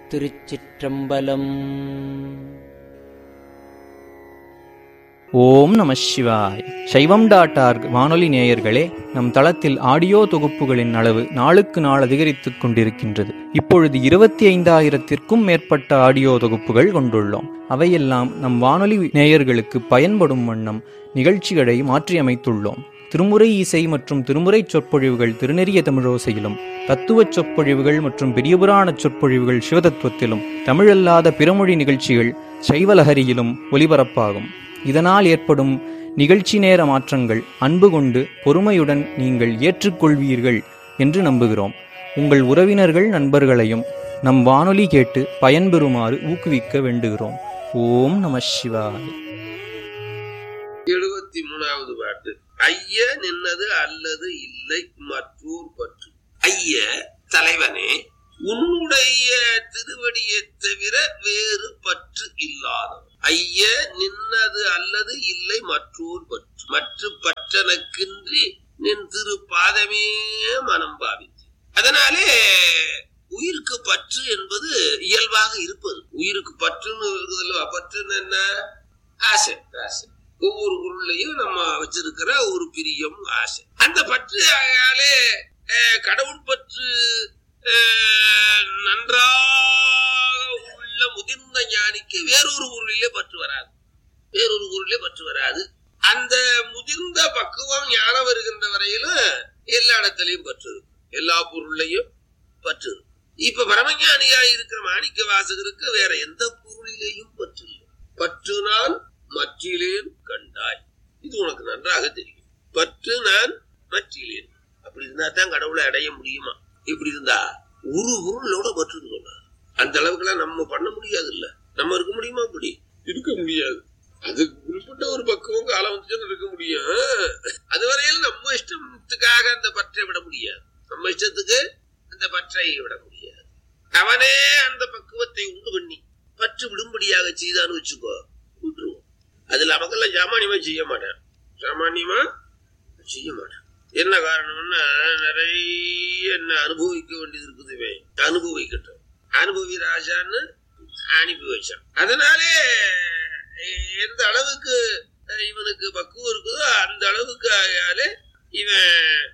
திருச்சிற்றம்பலம் ஓம் நம சிவாய் சைவம் டாட் ஆர்க் வானொலி நேயர்களே நம் தளத்தில் ஆடியோ தொகுப்புகளின் அளவு நாளுக்கு நாள் அதிகரித்துக் கொண்டிருக்கின்றது இப்பொழுது இருபத்தி ஐந்தாயிரத்திற்கும் மேற்பட்ட ஆடியோ தொகுப்புகள் கொண்டுள்ளோம் அவையெல்லாம் நம் வானொலி நேயர்களுக்கு பயன்படும் வண்ணம் நிகழ்ச்சிகளை மாற்றியமைத்துள்ளோம் திருமுறை இசை மற்றும் திருமுறை சொற்பொழிவுகள் திருநெறிய தமிழோசையிலும் தத்துவச் சொற்பொழிவுகள் மற்றும் பெரியபுராண சொற்பொழிவுகள் சிவதத்துவத்திலும் தமிழல்லாத பிறமொழி நிகழ்ச்சிகள் சைவலஹரியிலும் ஒலிபரப்பாகும் இதனால் ஏற்படும் நிகழ்ச்சி நேர மாற்றங்கள் அன்பு கொண்டு பொறுமையுடன் நீங்கள் ஏற்றுக்கொள்வீர்கள் என்று நம்புகிறோம் உங்கள் உறவினர்கள் நண்பர்களையும் நம் வானொலி கேட்டு பயன்பெறுமாறு ஊக்குவிக்க வேண்டுகிறோம் ஓம் நம சிவாய எழுபத்தி மூணாவது பாட்டு ஐய நின்னது அல்லது இல்லை மற்றோர் பற்று ஐய தலைவனே உன்னுடைய திருவடியை தவிர வேறு பற்று இல்லாதவன் ஐய நின்னது அல்லது இல்லை மற்றோர் பற்று மற்ற பற்றனக்கின்றி நின் திரு பாதமே மனம் பாவித்து அதனாலே உயிருக்கு பற்று என்பது இயல்பாக இருப்பது உயிருக்கு பற்றுன்னு இருக்குதுல்ல பற்றுன்னு என்ன ஆசை ஆசை ஒவ்வொரு பொருளையும் நம்ம வச்சிருக்கிற ஒரு பிரியம் ஆசை அந்த பற்று ஆகையாலே அஹ், கடவுள் பற்று அஹ், நன்றாக உள்ள முதிர்ந்த ஞானிக்கு வேறொரு பொருளிலே பற்று வராது வேறொரு பொருளிலே பற்று வராது அந்த முதிர்ந்த பக்குவம் ஞானம் வருகின்ற வரையிலும் எல்லா இடத்துலயும் பற்று இருக்கும் எல்லா பொருளையும் பற்று இருக்கும். இப்ப பரமஞானியா இருக்கிற மாணிக்க வாசகருக்கு வேற எந்த பொருளிலேயும் பற்று இல்லை பற்று நான் மற்றிலேன் கண்டாய் இது உனக்கு நன்றாக தெரியும் பற்று நான் மற்றிலேன் அப்படி இருந்தா தான் கடவுளை அடைய முடியுமா இப்படி இருந்தா ஒரு பொருளோட பற்று இருக்கணும் அந்த அளவுக்குலாம் நம்ம பண்ண முடியாது இல்ல நம்ம இருக்க முடியுமா அப்படி இருக்க முடியாது அது குறிப்பிட்ட ஒரு பக்குவம் காலம் வந்துச்சுன்னு இருக்க முடியும் அது வரையில் நம்ம இஷ்டத்துக்காக அந்த பற்றை விட முடியாது நம்ம இஷ்டத்துக்கு அந்த பற்றை விட முடியாது அவனே அந்த பக்குவத்தை உண்டு பண்ணி பற்று விடும்படியாக செய்தான்னு வச்சுக்கோ விட்டுருவோம் அதுல அவங்கெல்லாம் சாமானியமா செய்ய மாட்டேன் சாமானியமா செய்ய மாட்டேன் என்ன காரணம்னா நிறைய என்ன அனுபவிக்க வேண்டியது இருக்குது இவன் அனுபவிக்கட்டும் அனுபவி ராஜான்னு அனுப்பி வச்சான் அதனாலே எ- எந்த அளவுக்கு அஹ், இவனுக்கு பக்குவம் இருக்குதோ அந்த அளவுக்கு ஆகையாலே இவன்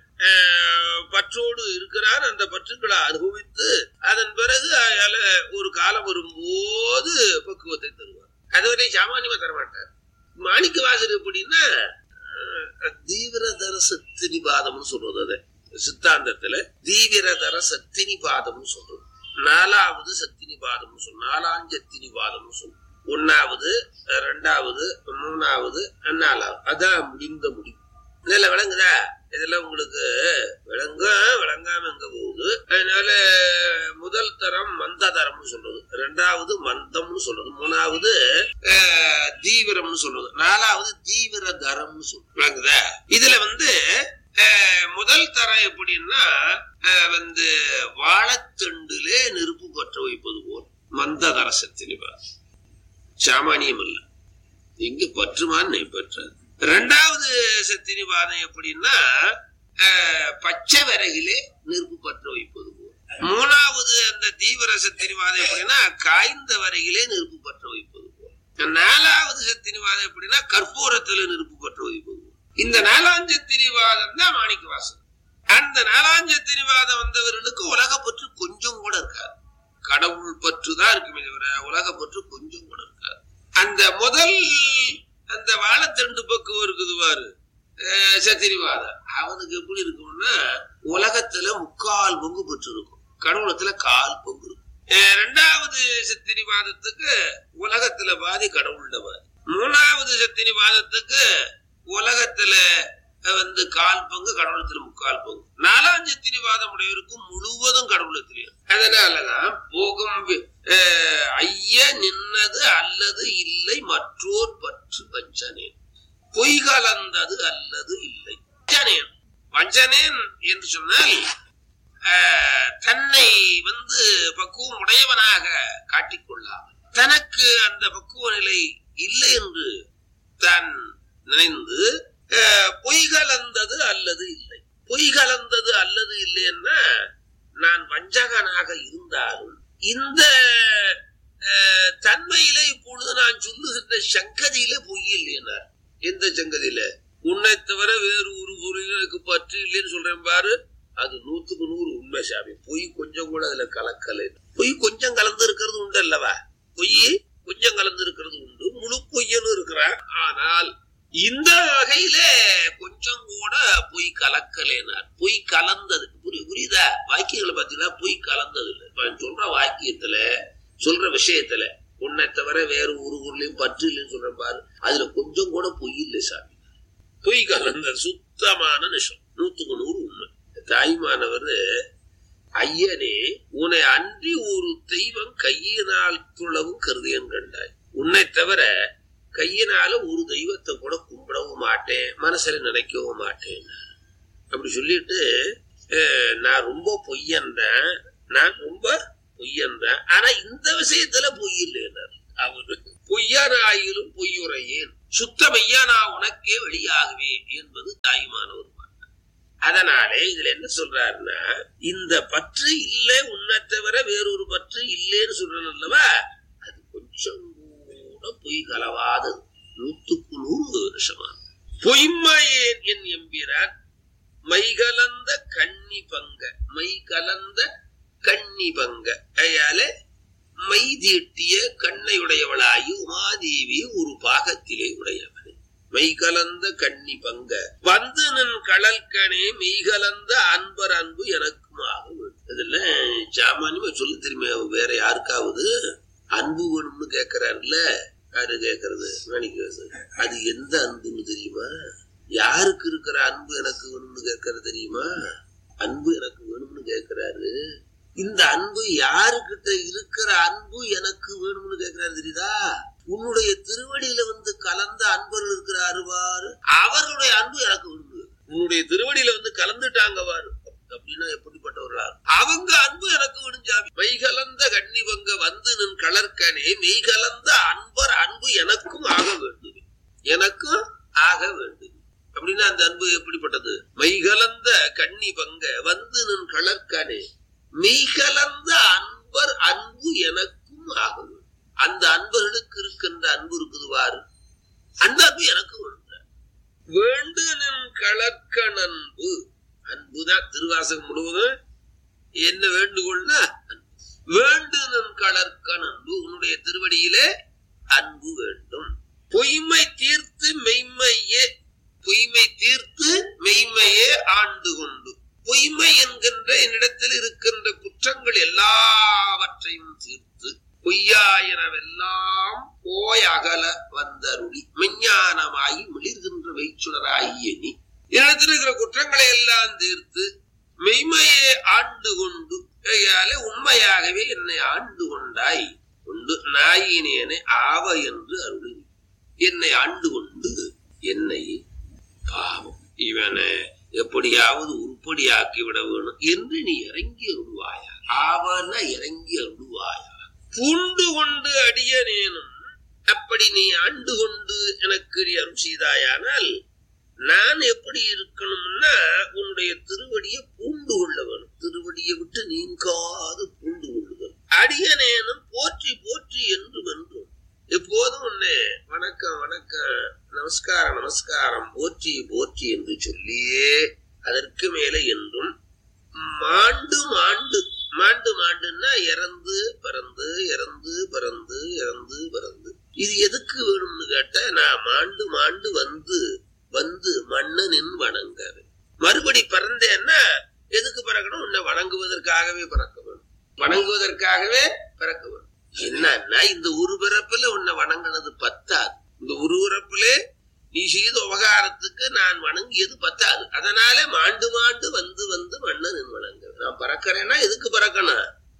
அஹ், பற்றோடு இருக்கிறான் அந்த பற்றுக்களை அனுபவித்து அதன் பிறகு ஆகையால ஒரு காலம் வரும்போது பக்குவத்தை தருவார் அதுவரை சாமானியமா தரமாட்டார் மாணிக்க வாசர் எப்படின்னா அஹ், தீவிரதர சத்தினிபாதம்னு சொல்றது அதை சித்தாந்தத்துல தீவிரதர சத்தினிபாதம்னு சொல்றது நாலாவது சத்தினிபாதம்னு சொல்லும் நாலாஞ்சத்தினிபாதம்னு சொல்லும் ஒன்னாவது ரெண்டாவது மூணாவது நாலாவது அதான் முடிந்த முடிவு இதெல்லாம் விளங்குதா இதெல்லாம் உங்களுக்கு விளங்க விளங்காம எங்க போகுது அதனால முதல் தரம் மந்த தரம்னு சொல்றது ரெண்டாவது மந்தம்னு சொல்றது மூணாவது அஹ், தீவிரம்னு சொல்றது நாலாவது தீவிர தரம்னு சொல்றது விளங்குதா இதுல வந்து அஹ், முதல் தரம் எப்படின்னா அஹ், வந்து வாழைத்தண்டிலே நெருப்பு பற்ற வைப்பது போல் மந்த தரசத்தின் சாமானியம் அல்ல இங்க பற்றுமான்னு பெற்றார் ரெண்டாவது சத்தினிவாதம் எப்படின்னா அஹ், பச்சை விறகிலே நெருப்பு பற்ற வைப்பது போல் மூணாவது அந்த தீவிர சத்தினிவாதம் எப்படின்னா காய்ந்த வரையிலே நெருப்பு பற்ற வைப்பது போல் நாலாவது சத்தினிவாதம் எப்படின்னா கற்பூரத்துல நெருப்பு பற்ற வைப்பது போல் இந்த நாலாஞ்சத்தினிவாதம் தான் மாணிக்க வாசன் அந்த நாலாஞ்சத்தினிவாதம் வந்தவர்களுக்கு உலக பற்று கொஞ்சம் கூட இருக்காது கடவுள் பற்று தான் இருக்குமே தவிர உலக பற்று கொஞ்சம் கூட இருக்காது அந்த முதல் அந்த வாழைத்தண்டு பக்கம் இருக்குது பாரு அஹ் சத்திரிவாதம் அவனுக்கு எப்படி இருக்கும்னா உலகத்துல முக்கால் பங்கு பெற்று இருக்கும் கடவுளத்துல கால் பங்கு இருக்கும் அஹ் ரெண்டாவது சத்திரிவாதத்துக்கு உலகத்துல பாதி கடவுள்ட பாதி மூணாவது சத்திரிவாதத்துக்கு உலகத்துல அஹ், வந்து கால் பங்கு கடவுளத்துல முக்கால் பங்கு நாலாம் சத்திரிவாதம் உடையவருக்கும் முழுவதும் கடவுளத்திலே அதனாலதான் போகும் வி- அஹ், ஐய நின்னது அல்லது இல்லை மற்றோர் பற்று வஞ்சனேன் பொய் கலந்தது அல்லது இல்லை வஞ்சனேன் வஞ்சனேன் என்று சொன்னால் அஹ், தன்னை வந்து பக்குவம் உடையவனாக காட்டிக்கொள்ளாமல் தனக்கு அந்த பக்குவ நிலை இல்லை என்று தான் நினைந்து அஹ், பொய் கலந்தது அல்லது இல்லை பொய் கலந்தது அல்லது இல்லைன்னா நான் வஞ்சகனாக இருந்தாலும் இந்த அஹ், தன்மையில இப்பொழுது நான் சொல்லுகின்ற சங்கதியில பொய் இல்லைனார் எந்த சங்கதியில உன்னை தவிர வேறு ஒரு பொருளுக்கு பற்று இல்லைன்னு சொல்றேன் பாரு அது நூத்துக்கு நூறு உண்மை சாமி பொய் கொஞ்சம் கூட அதுல கலக்கல பொய் கொஞ்சம் கலந்து இருக்கிறது உண்டு அல்லவா பொய் கொஞ்சம் கலந்து இருக்கிறது உண்டு முழு பொய்யன்னு இருக்கிறான் ஆனால் இந்த வகையில கொஞ்சம் கூட பொய் கலக்கலேனார் பொய் கலந்தது புரி புரியுதா வாக்கியங்களை பார்த்தீங்கன்னா பொய் கலந்தது இல்லை இப்ப நான் சொல்ற வாக்கியத்துல சொல்ற விஷயத்துல உன்னை தவிர வேற ஒரு ஊர்லயும் பற்று இல்லைன்னு சொல்றேன் பாரு அதுல கொஞ்சம் கூட பொய் இல்லை சாமி பொய் கலந்த சுத்தமான நிஷம் நூத்துக்கு நூறு உண்மை தாய்மானவர் ஐயனே உன்னை அன்றி ஒரு தெய்வம் கையினால் துளவும் கருதியன் கண்டாய் உன்னை தவிர கையினால ஒரு தெய்வத்தை கூட கும்பிடவும் மாட்டேன் மனசுல நினைக்கவும் மாட்டேன் அப்படி சொல்லிட்டு அஹ், நான் ரொம்ப பொய்யன்றேன் நான் ரொம்ப பொய்யன்றேன் ஆனா இந்த விஷயத்துல பொய் இல்லைன்னார் அவரு பொய்யான ஆயிலும் பொய்யுரையேன் சுத்த மெய்யா நான் உனக்கே வெளியாகுவேன் என்பது தாய்மானவர் பாட்டு. அதனாலே இதுல என்ன சொல்றாருன்னா இந்த பற்று இல்லை உன்னை தவிர வேறொரு பற்று இல்லைன்னு சொல்றேன் அல்லவா அது கொஞ்சம் கூட பொய் கலவாதது நூத்துக்கு நூறு வருஷமா பொய்மையேன் என் எம்பிரான் மைகலந்த கண்ணி பங்க மை கலந்த கண்ணி பங்க அயால மை தீட்டிய கண்ணையுடையவளாகி உமாதேவி ஒரு பாகத்திலே உடையவனே மெய் கலந்த கண்ணி பங்க வந்து நின் கடல்கனே மெய் கலந்த அன்பர் அன்பு எனக்குமாக வேண்டும். இதுல சாமானியமா சொல்ல தெரியுமே வேற யாருக்காவது அன்பு வேணும்னு கேக்குறாருல்ல யாரு கேக்குறது மாணிக்கவாசு அது எந்த அன்புன்னு தெரியுமா யாருக்கு இருக்கிற அன்பு எனக்கு வேணும்னு கேட்கறது தெரியுமா அன்பு எனக்கு வேணும்னு கேட்கிறாரு இந்த அன்பு யாருக்கிட்ட இருக்கிற அன்பு எனக்கு வேணும்னு கேட்கிறாரு தெரியுதா உன்னுடைய திருவடியில வந்து கலந்த அன்பர்கள் இருக்கிறாரு பாரு அவர்களுடைய அன்பு எனக்கு வேணும் உன்னுடைய திருவடியில வந்து கலந்துட்டாங்க பாரு அப்படின்னா எப்படிப்பட்டவர்களா அவங்க அன்பு எனக்கு விடுஞ்சாமி மெய்கலந்த கண்ணிவங்க வந்து நின் கலர்க்கனே மெய்கலந்த அன்பர் அன்பு எனக்கும் ஆக வேண்டும் எனக்கும் ஆக வேண்டும் அப்படின்னா அந்த அன்பு எப்படிப்பட்டது மெய்கலந்த கண்ணி பங்க வந்து நின் கலர்க்கனே மெய்கலந்த அன்பர் அன்பு எனக்கும் ஆக வேண்டும் அந்த அன்பர்களுக்கு இருக்கின்ற அன்பு இருக்குது பாரு அந்த அன்பு எனக்கு வேணும் வேண்டு நின் கலர்க்கன் அன்பு அன்புதான் திருவாசகம் முழுவதும் என்ன வேண்டுகோள்னா அன்பு. வேண்டு நின் கலர்க்கன் அன்பு உன்னுடைய திருவடியிலே அன்பு வேண்டும் பொய்மை தீர்த்து மெய்மையே பொய்மை தீர்த்து மெய்மையே ஆண்டு கொண்டு பொய்மை என்கின்ற என்னிடத்தில் இருக்கின்ற குற்றங்கள் எல்லாவற்றையும் தீர்த்து பொய்யாயினவெல்லாம் போய் அகல வந்தருளி மெஞ்ஞானமாகி மிளிர்கின்ற வைச்சுடராகிய நீ என்னிடத்தில் இருக்கிற குற்றங்களை எல்லாம் தீர்த்து மெய்மையே ஆண்டு கொண்டு கையாலே உண்மையாகவே என்னை ஆண்டு கொண்டாய் கொண்டு நாயினேனை ஆவ என்று அருளி என்னை ஆண்டு கொண்டு என்னை பாவம் இவனை எப்படியாவது உருப்படியாக்கி விட வேணும் என்று நீ இறங்கி அருள்வாயா ஆவன இறங்கி அருள்வாயா பூண்டு கொண்டு அடியனேனும் அப்படி நீ ஆண்டு கொண்டு எனக்கு நீ அருள் செய்தாயானால் நான் எப்படி இருக்கணும்னா உன்னுடைய திருவடியை பூண்டு கொள்ள வேணும் திருவடியை விட்டு நீங்காது பூண்டு கொள்ளுதல் அடியனேனும் போற்றி போற்றி என்றும் என்றும் எப்போதும் உன்னை வணக்கம் வணக்கம் நமஸ்காரம் நமஸ்காரம் போற்றி போற்றி என்று சொல்லியே அதற்கு மேலே என்றும் மாண்டு மாண்டு மாண்டு மாண்டுன்னா இறந்து பிறந்து இறந்து பிறந்து இறந்து பிறந்து இது எதுக்கு வேணும்னு கேட்டா நான் மாண்டு மாண்டு வந்து வந்து மன்னனின் வணங்க மறுபடி பிறந்தேன்னா எதுக்கு பிறக்கணும் உன்னை வணங்குவதற்காகவே பிறக்க வேணும் வணங்குவதற்காகவே பிறக்க வேணும் என்னன்னா இந்த ஒரு பிறப்புல உன்னை வணங்கினது பத்தாது இந்த ஒரு பிறப்பிலே நீ செய்த உபகாரத்துக்கு நான் வணங்கியது பத்தாது அதனால மாண்டு மாண்டு வந்து வந்து மன்னனின் வணங்க நான் பறக்கிறேன்னா எதுக்கு பறக்கணும்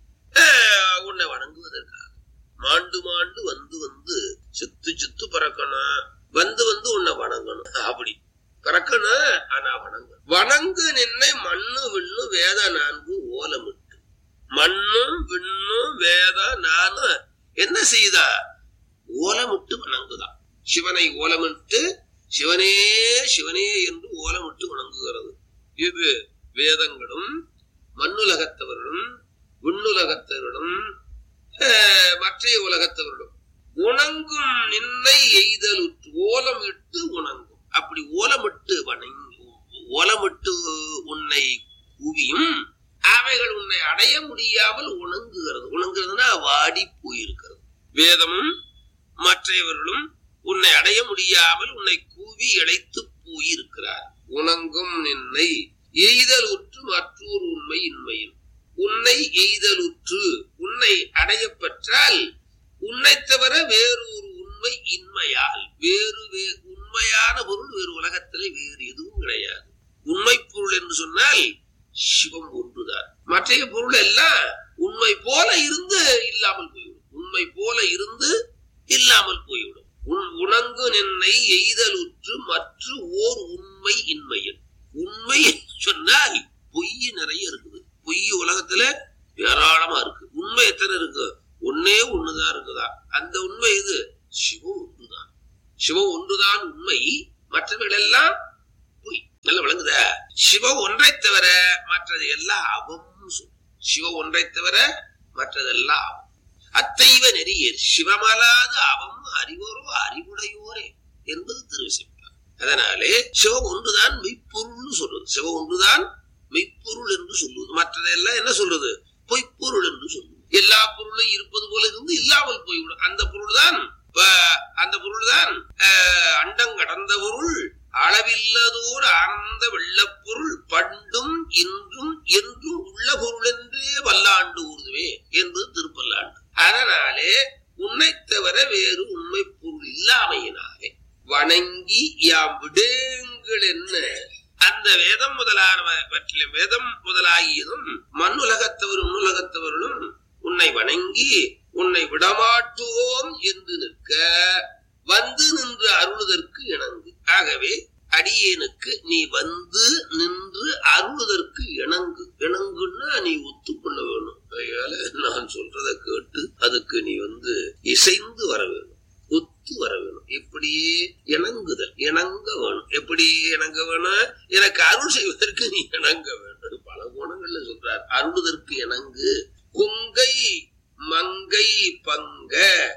ஆஹ், உன்னை வணங்குவதற்காக மாண்டு மாண்டு வந்து வந்து சுத்து சுத்து பறக்கணும் வந்து வந்து உன்னை வணங்கணும் அப்படி பறக்கணும் ஆனா வணங்க வணங்கு நின்னை மண்ணு விண்ணு வேத நான்கு ஓலமிட்டு மண்ணும் விண்ணும் வேத நானும் என்ன செய்தா ஓலமிட்டு வணங்குதான் சிவனை ஓலமிட்டு சிவனே சிவனே என்று ஓலமிட்டு வணங்குகிறது இது வேதங்களும் மண்ணுலகத்தவர்களும் விண்ணுலகத்தவர்களும் அஹ், மற்றைய உலகத்தவர்களும் உணங்கும் நின்னை எய்தலுற்று ஓலம் இட்டு உணங்கும் அப்படி ஓலமிட்டு வணங்கி ஓலமிட்டு உன்னை குவியும் அவைகள் உன்னை அடைய முடியாமல் உணங்குகிறது உணங்குறதுன்னா வாடி போயிருக்கிறது வேதமும் மற்றவர்களும் உன்னை அடைய முடியாமல் உன்னை கூவி இழைத்து போயிருக்கிறார் உணங்கும் நின்னை எய்தல் உற்று மற்றொரு உண்மை இன்மையில் உன்னை எய்தலுற்று உன்னை அடைய பெற்றால் உன்னை தவிர வேறொரு உண்மை இன்மையால் வேறு வே- உண்மையான பொருள் வேறு உலகத்திலே வேறு எதுவும் கிடையாது உண்மை பொருள் என்று சொன்னால் சிவம் ஒன்றுதான் மற்றைய பொருள் எல்லாம் உண்மை போல இருந்து இல்லாமல் போய்விடும் உண்மை போல இருந்து இல்லாமல் போய்விடும் உன் உணங்கு நின்னை எய்தலுற்று மற்ற ஓர் உண்மை இன்மையில் உண்மை என்று சொன்னால் பொய் நிறைய இருக்குது பொய் உலகத்துல ஏராளமா இருக்கு உண்மை எத்தனை இருக்கு ஒன்னே ஒண்ணுதான் இருக்குதா அந்த உண்மை இது சிவம் ஒன்றுதான் சிவம் ஒன்றுதான் உண்மை மற்றவைகள் எல்லாம் பொய் நல்ல விளங்குதா சிவம் ஒன்றை தவிர மற்றது எல்லாம் அவம் சொல்லு சிவம் ஒன்றை தவிர மற்றதெல்லாம் அவம் அத்தைவ நெறியர் சிவமலாது அவம் அறிவோரோ அறிவுடையோரே என்பது திருவிசைப்பார் அதனாலே சிவம் ஒன்றுதான் மெய்ப்பொருள்னு சொல்றது சிவம் ஒன்றுதான் மெய்ப்பொருள் என்று சொல்லுவது மற்றதெல்லாம் என்ன சொல்றது பொய்ப்பொருள் என்று சொல்லுவது எல்லா பொருளும் இருப்பது போல இருந்து இல்லாமல் போய்விடும் அந்த பொருள் தான் அந்த பொருள் தான் அண்டம் கடந்த பொருள் அளவில்லதோர் ஆனந்த வெள்ளப்பொருள் பண்டும் இன்றும் என்றும் உள்ள பொருள் என்றே வல்லாண்டு ஊர்துவே என்பது திருப்பல்லாண்டு அதனாலே உன்னை தவிர வேறு உண்மை பொருள் இல்லாமையினாலே வணங்கி யாம் விடேங்கள் என்ன அந்த வேதம் முதலானவற்றிலும் வேதம் முதலாகியதும் மண்ணுலகத்தவரும் உன்னுலகத்தவர்களும் உன்னை வணங்கி உன்னை விடமாட்டுவோம் என்று நிற்க வந்து நின்று அருளுதற்கு இணங்கு ஆகவே அடியேனுக்கு நீ வந்து நின்று அருளுதற்கு இணங்கு இணங்குன்னா நீ ஒத்துக்கொள்ள வேணும் அதனால நான் சொல்றத கேட்டு அதுக்கு நீ வந்து இசைந்து வர வேணும் ஒத்து வர வேணும் இப்படியே இணங்குதல் இணங்க வேணும் எப்படி இணங்க வேணும் எனக்கு அருள் செய்வதற்கு நீ இணங்க வேண்டும் பல கோணங்கள்ல சொல்றார் அருளுதற்கு இணங்கு கொங்கை மங்கை பங்க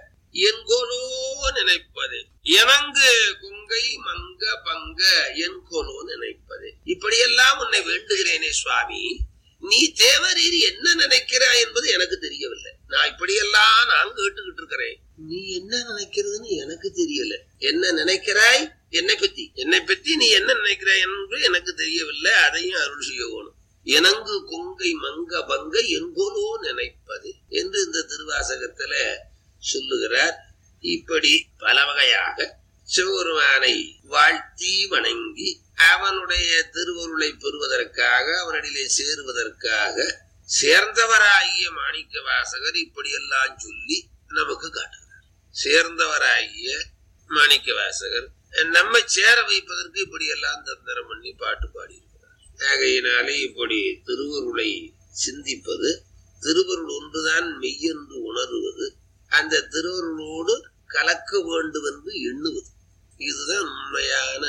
என்கோலோ நினைப்பது இணங்கு குங்கை மங்க பங்க என்கோலோ நினைப்பது இப்படியெல்லாம் உன்னை வேண்டுகிறேனே சுவாமி நீ தேவரீர் என்ன நினைக்கிறாய் என்பது எனக்கு தெரியவில்லை நான் இப்படியெல்லாம் நான் கேட்டுக்கிட்டு இருக்கிறேன் நீ என்ன நினைக்கிறதுன்னு எனக்கு தெரியல என்ன நினைக்கிறாய் என்னை பத்தி என்னை பத்தி நீ என்ன நினைக்கிறாய் என்று எனக்கு தெரியவில்லை அதையும் அருள் செய்யணும் எனங்கு கொங்கை மங்க பங்க என்கோலோ நினைப்பது என்று இந்த திருவாசகத்துல சொல்லுகிறார் இப்படி பல வகையாக சிவபெருமானை வாழ்த்தி வணங்கி அவனுடைய திருவருளை பெறுவதற்காக அவனிடையிலே சேருவதற்காக சேர்ந்தவராகிய மாணிக்க வாசகர் இப்படியெல்லாம் சொல்லி நமக்கு காட்டுகிறார் சேர்ந்தவராகிய மாணிக்க வாசகர் நம்மை சேர வைப்பதற்கு இப்படி எல்லாம் தந்திரம் பண்ணி பாட்டு பாடியிருக்கிறார் ஆகையினாலே இப்படி திருவருளை சிந்திப்பது திருவருள் ஒன்றுதான் மெய்யென்று உணர்வது அந்த திருவருளோடு கலக்க வேண்டும் என்று எண்ணுவது இதுதான் உண்மையான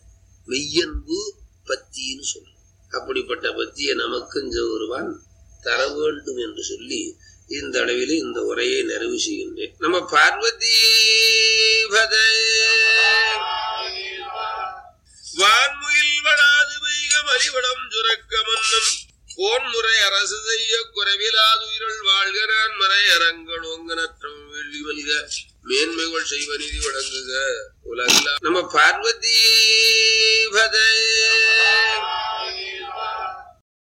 மெய்யன்பு பத்தின்னு சொல்றோம் அப்படிப்பட்ட பத்தியை நமக்கும் ஒருவன் தர வேண்டும் என்று சொல்லி இந்த அளவில் இந்த உரையை நிறைவு செய்கின்றேன் நம்ம பார்வதி வான்முயில் வடாது வைக மலிவடம் சுரக்க மன்னம் போன்முறை அரசு செய்ய குறைவிலாதுயிரல் வாழ்க நான் மறை அரங்கள் ஒங்கனற்றம் வெள்ளி வல்க மேன்மைகள் செய்வ நிதி வழங்குக உலகில் நம்ம பார்வதி பதே